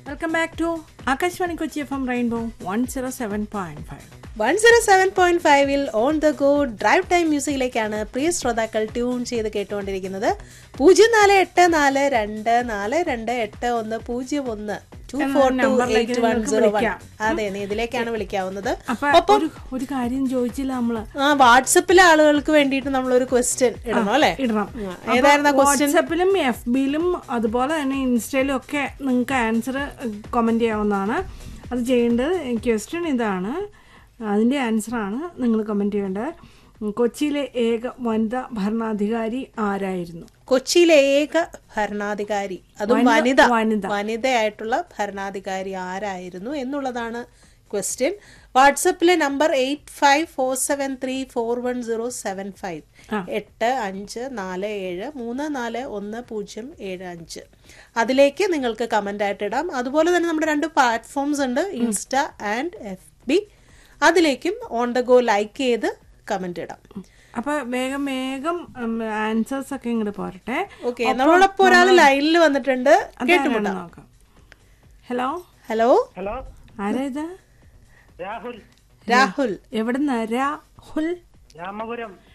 Welcome back to Akashvani Kochi F M rainbow one zero seven point five one zero seven point ഫൈവിൽ on the go drive time മ്യൂസിക്കിലേക്കാണ് പ്രിയ ശ്രോതാക്കൾ tune ചെയ്ത് കേട്ടുകൊണ്ടിരിക്കുന്നത് പൂജ്യം നാല് എട്ട് നാല് രണ്ട് നാല് രണ്ട് എട്ട് ഒന്ന് പൂജ്യം ഒന്ന് ടു ഫോർ ടു നമ്പറിലേക്ക് എയ്റ്റ് വൺ നിങ്ങൾക്ക് സീറോ വൺ വിളിക്കാം. അതെ നീ ഇതിലേക്കാണ് വിളിക്കാവുന്നത് അപ്പൊ ഒരു ഒരു കാര്യം ചോദിച്ചില്ല നമ്മള് ആ വാട്സപ്പിലെ ആളുകൾക്ക് വേണ്ടിയിട്ട് നമ്മളൊരു ക്വസ്റ്റ്യൻ ഇടണം അല്ലേ ഇടണം ആ, ഏതായിരുന്നു വാട്സപ്പിലും എഫ് ബിയിലും അതുപോലെ തന്നെ ഇൻസ്റ്റയിലും ഒക്കെ നിങ്ങൾക്ക് ആൻസർ കമന്റ് ചെയ്യാവുന്നതാണ് അത് ചെയ്യേണ്ടത് ക്വസ്റ്റ്യൻ ഇതാണ് അതിന്റെ ആൻസറാണ് നിങ്ങൾ കമന്റ് ചെയ്യേണ്ടത് കൊച്ചിയിലെ ഏക വനിതാ ഭരണാധികാരി ആരായിരുന്നു കൊച്ചിയിലെ ഏക ഭരണാധികാരി അതും വനിത- വനിത വനിത. വനിതയായിട്ടുള്ള ഭരണാധികാരി ആരായിരുന്നു എന്നുള്ളതാണ് ക്വസ്റ്റ്യൻ വാട്സപ്പിലെ number eight five four seven three four one zero seven five എട്ട് അഞ്ച് നാല് ഏഴ് മൂന്ന് നാല് ഒന്ന് പൂജ്യം ഏഴ് അഞ്ച് അതിലേക്ക് നിങ്ങൾക്ക് കമൻ്റ് ആയിട്ട് ഇടാം അതുപോലെ തന്നെ നമ്മുടെ രണ്ട് പ്ലാറ്റ്ഫോംസ് ഉണ്ട് ഇൻസ്റ്റ ആൻഡ് എഫ് ബി അതിലേക്കും ഓൺ ദ ഗോ ലൈക്ക് ചെയ്ത് കമൻ്റ് ഇടാം അപ്പൊ വേഗം വേഗം ആൻസേഴ്സ് ഒക്കെ ഇങ്ങോട്ട് പോരട്ടെ ഓക്കെ നമ്മളോടൊപ്പം ഒരാൾ ലൈനിൽ വന്നിട്ടുണ്ട് അതാരാണെന്ന് നോക്കാം ഹലോ ഹലോ ഹലോ ആരാ ഇത് രാഹുൽ രാഹുൽ എവിടുന്ന രാഹുൽ രാമപുരം